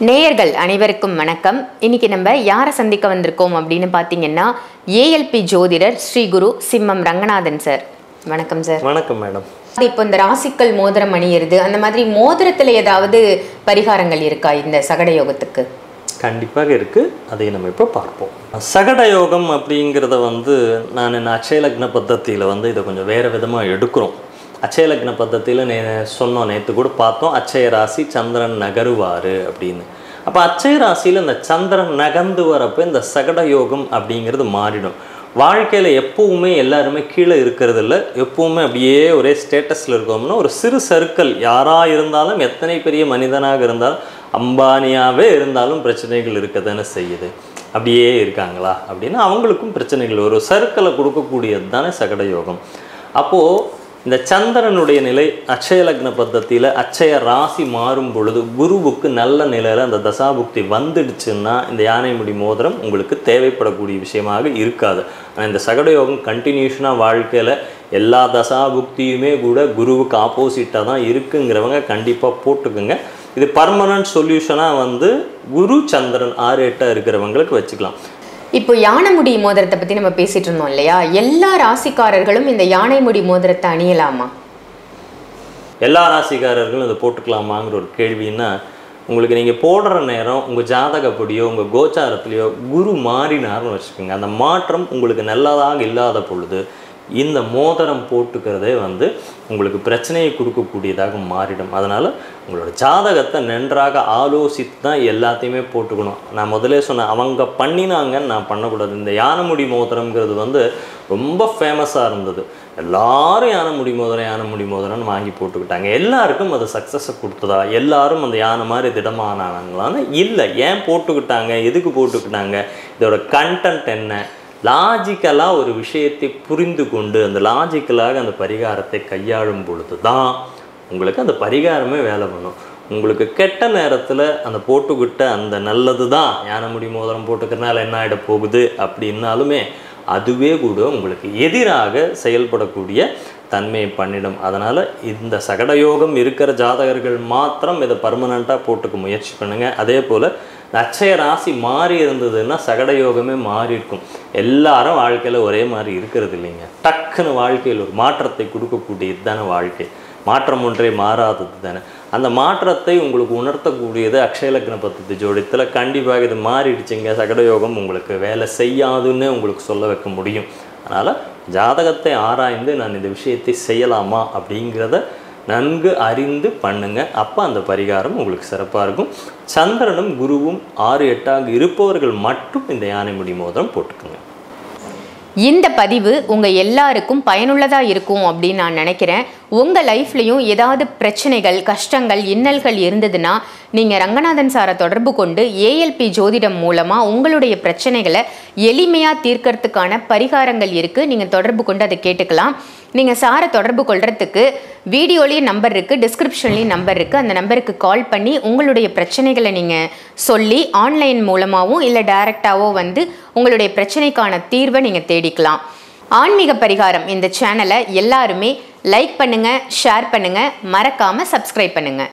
நேயர்கள் அனைவருக்கும் வணக்கம் இன்னைக்கு நம்ம யாரை சந்திக்க வந்திருக்கோம் அப்படின்னு பார்த்தீங்கன்னா ஏஎல்பி ஜோதிடர் ஸ்ரீ குரு சிம்மம் ரங்கநாதன் சார் வணக்கம் சார் வணக்கம் மேடம் இப்போ இந்த ராசிக்கல் மோதிரம் அணியிறது அந்த மாதிரி மோதிரத்தில் ஏதாவது பரிகாரங்கள் இருக்கா இந்த சகட யோகத்துக்கு கண்டிப்பாக இருக்குது அதை நம்ம இப்போ பார்ப்போம் சகட யோகம் அப்படிங்கிறத வந்து நான் இந்த அச்சயலக்ன பத்தத்தியில் வந்து இதை கொஞ்சம் வேறு விதமாக எடுக்கிறோம் அச்சயலக்ன பத்தத்தியில் நே சொன்னோம் நேற்று கூட பார்த்தோம் அச்சய ராசி சந்திரன் நகருவார் அப்படின்னு அப்போ அச்சய ராசியில் இந்த சந்திரன் நகர்ந்து வரப்போ இந்த சகட யோகம் அப்படிங்கிறது மாறிடும் வாழ்க்கையில் எப்பவுமே எல்லாருமே கீழே இருக்கிறது இல்லை எப்பவுமே அப்படியே ஒரே ஸ்டேட்டஸில் இருக்கோம்னா ஒரு சிறு சர்க்கிள் யாராக இருந்தாலும் எத்தனை பெரிய மனிதனாக இருந்தாலும் அம்பானியாவே இருந்தாலும் பிரச்சனைகள் இருக்க தானே செய்யுது அப்படியே இருக்காங்களா அப்படின்னா அவங்களுக்கும் பிரச்சனைகள் ஒரு சர்க்கிளை கொடுக்கக்கூடியது தானே சகட யோகம் அப்போது இந்த சந்திரனுடைய நிலை அட்சய லக்ன பத்தத்தியில் அட்சய ராசி மாறும் பொழுது குருவுக்கு நல்ல நிலையில் அந்த தசாபுக்தி வந்துடுச்சுன்னா இந்த யானைமுடி மோதிரம் உங்களுக்கு தேவைப்படக்கூடிய விஷயமாக இருக்காது ஆனால் இந்த சகட யோகம் கண்டினியூஷனாக வாழ்க்கையில் எல்லா தசாபுக்தியுமே கூட குருவுக்கு ஆப்போசிட்டாக தான் இருக்குங்கிறவங்க கண்டிப்பாக போட்டுக்குங்க இது பர்மனன்ட் சொல்யூஷனாக வந்து குரு சந்திரன் ஆறு எட்டாக இருக்கிறவங்களுக்கு வச்சுக்கலாம் இப்போ யானைமுடி மோதிரத்தை பற்றி நம்ம பேசிட்டு இருந்தோம் இல்லையா எல்லா ராசிக்காரர்களும் இந்த யானைமுடி மோதிரத்தை அணியலாமா எல்லா ராசிக்காரர்களும் இதை போட்டுக்கலாமாங்கிற ஒரு கேள்வின்னா உங்களுக்கு நீங்கள் போடுற நேரம் உங்கள் ஜாதகப்படியோ உங்கள் கோச்சாரத்துலேயோ குரு மாறினார்னு வச்சுக்கோங்க அந்த மாற்றம் உங்களுக்கு நல்லதாக இல்லாத பொழுது இந்த மோதிரம் போட்டுக்கிறதே வந்து உங்களுக்கு பிரச்சனையை கொடுக்கக்கூடியதாக மாறிடும் அதனால் உங்களோட ஜாதகத்தை நன்றாக ஆலோசித்து தான் எல்லாத்தையுமே போட்டுக்கணும் நான் முதலே சொன்னேன் அவங்க பண்ணினாங்கன்னு நான் பண்ணக்கூடாது இந்த யானைமுடி மோதிரம்ங்கிறது வந்து ரொம்ப ஃபேமஸாக இருந்தது எல்லாரும் யானை முடி மோதிரம் யானை முடி மோதிரம்னு வாங்கி போட்டுக்கிட்டாங்க எல்லாருக்கும் அது சக்ஸஸை கொடுத்ததா எல்லாரும் அந்த யானை மாதிரி திடமானாங்களான்னு இல்லை ஏன் போட்டுக்கிட்டாங்க எதுக்கு போட்டுக்கிட்டாங்க இதோட கண்டென்ட் என்ன லாஜிக்கலாக ஒரு விஷயத்தை புரிந்து கொண்டு அந்த லாஜிக்கலாக அந்த பரிகாரத்தை கையாளும் பொழுது தான் உங்களுக்கு அந்த பரிகாரமே வேலை பண்ணும் உங்களுக்கு கெட்ட நேரத்தில் அந்த போட்டுக்கிட்ட அந்த நல்லது தான் யானை முடி மோதிரம் போட்டுக்கிறனால என்ன ஆகிட போகுது அப்படின்னாலுமே அதுவே கூட உங்களுக்கு எதிராக செயல்படக்கூடிய தன்மையை பண்ணிடும் அதனால் இந்த சகடயோகம் இருக்கிற ஜாதகர்கள் மாத்திரம் இதை பர்மனண்ட்டாக போட்டுக்க முயற்சி பண்ணுங்கள் அதே போல் அச்சய ராசி மாறி இருந்ததுன்னா சகடயோகமே மாறி இருக்கும் எல்லாரும் வாழ்க்கையில் ஒரே மாதிரி இருக்கிறது இல்லைங்க டக்குன்னு வாழ்க்கையில் ஒரு மாற்றத்தை கொடுக்கக்கூடியது தானே வாழ்க்கை மாற்றம் ஒன்றே மாறாதது தானே அந்த மாற்றத்தை உங்களுக்கு உணர்த்தக்கூடியது அக்ஷயலக்ன பத்தத்து ஜோடித்தில் கண்டிப்பாக இது மாறிடுச்சுங்க சகடயோகம் உங்களுக்கு வேலை செய்யாதுன்னு உங்களுக்கு சொல்ல வைக்க முடியும் அதனால் ஜாதகத்தை ஆராய்ந்து நான் இந்த விஷயத்தை செய்யலாமா அப்படிங்கிறத நன்கு அறிந்து பண்ணுங்க அப்போ அந்த பரிகாரம் உங்களுக்கு சிறப்பாக இருக்கும் சந்திரனும் குருவும் ஆறு எட்டாக இருப்பவர்கள் மட்டும் இந்த யானைமுடி மோதிரம் போட்டுக்குங்க இந்த பதிவு உங்கள் எல்லாருக்கும் பயனுள்ளதாக இருக்கும் அப்படின்னு நான் நினைக்கிறேன் உங்கள் லைஃப்லையும் ஏதாவது பிரச்சனைகள் கஷ்டங்கள் இன்னல்கள் இருந்ததுன்னா நீங்கள் ரங்கநாதன் சாரை தொடர்பு கொண்டு ஏஎல்பி ஜோதிடம் மூலமாக உங்களுடைய பிரச்சனைகளை எளிமையாக தீர்க்கறதுக்கான பரிகாரங்கள் இருக்குது நீங்கள் தொடர்பு கொண்டு அதை கேட்டுக்கலாம் நீங்கள் சாரை தொடர்பு கொள்றதுக்கு வீடியோலேயும் நம்பர் இருக்குது டிஸ்கிரிப்ஷன்லேயும் நம்பர் இருக்குது அந்த நம்பருக்கு கால் பண்ணி உங்களுடைய பிரச்சனைகளை நீங்கள் சொல்லி ஆன்லைன் மூலமாகவும் இல்லை டைரெக்டாவோ வந்து உங்களுடைய பிரச்சனைக்கான தீர்வை நீங்கள் தேடிக்கலாம் ஆன்மீக பரிகாரம் இந்த சேனலை எல்லாருமே லைக் பண்ணுங்கள் ஷேர் பண்ணுங்கள் மறக்காமல் சப்ஸ்கிரைப் பண்ணுங்கள்